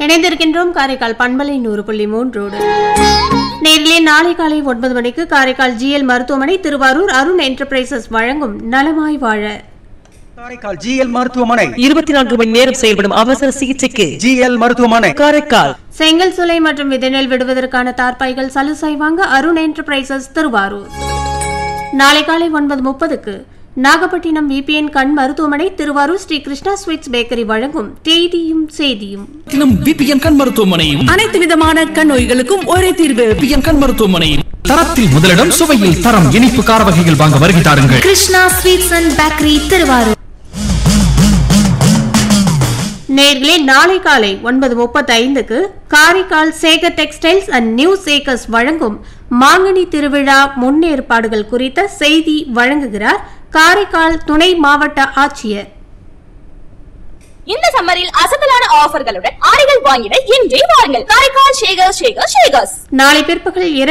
இணைந்திருக்கின்றோம் காரைக்கால் பண்பலை நூறு புள்ளி மூன்றோடு நேரிலே நாளை காலை ஒன்பது மணிக்கு காரைக்கால் ஜிஎல் மருத்துவமனை திருவாரூர் அருண் என்டர்பிரைசஸ் வழங்கும் நலமாய் வாழ காரைக்கால் ஜிஎல் மருத்துவமனை இருபத்தி நான்கு மணி நேரம் செயல்படும் அவசர சிகிச்சைக்கு ஜிஎல் மருத்துவமனை காரைக்கால் செங்கல் சுலை மற்றும் விதைநெல் விடுவதற்கான தார்ப்பாய்கள் சலுசை வாங்க அருண் என்டர்பிரைசஸ் திருவாரூர் நாளை காலை ஒன்பது முப்பதுக்கு நாகப்பட்டினம் விபிஎன் கண் மருத்துவமனை திருவாரூர் ஸ்ரீ கிருஷ்ணா ஸ்வீட்ஸ் பேக்கரி வழங்கும் தேதியும் செய்தியும் தினம் விபிஎன் கண் மருத்துவமனையும் அனைத்து விதமான கண் நோய்களுக்கும் ஒரே தீர்வு விபிஎன் கண் மருத்துவமனையும் தரத்தில் முதலிடம் சுவையில் தரம் இனிப்பு கார வகைகள் வாங்க வருகை தாருங்கள் Krishna sweets and bakery Tiruvarur நேர்களே நாளை காலை ஒன்பது முப்பத்தி ஐந்துக்கு Karaikal Sekar textiles and new Sekar's வழங்கும் மாங்கனி திருவிழா முன்னேற்பாடுகள் குறித்த செய்தி வழங்குகிறார் காரைக்கால் துணை மாவட்ட ஆட்சியர் இந்த சம்மரில் அசத்தலான ஆஃபர்களுடன் ஆடைகள் வாங்கிட இன்றே வாருங்கள் காரைக்கால் ஷேகர் ஷேகர் ஷேகர்ஸ் நாளை பிற்பகல் இரண்டு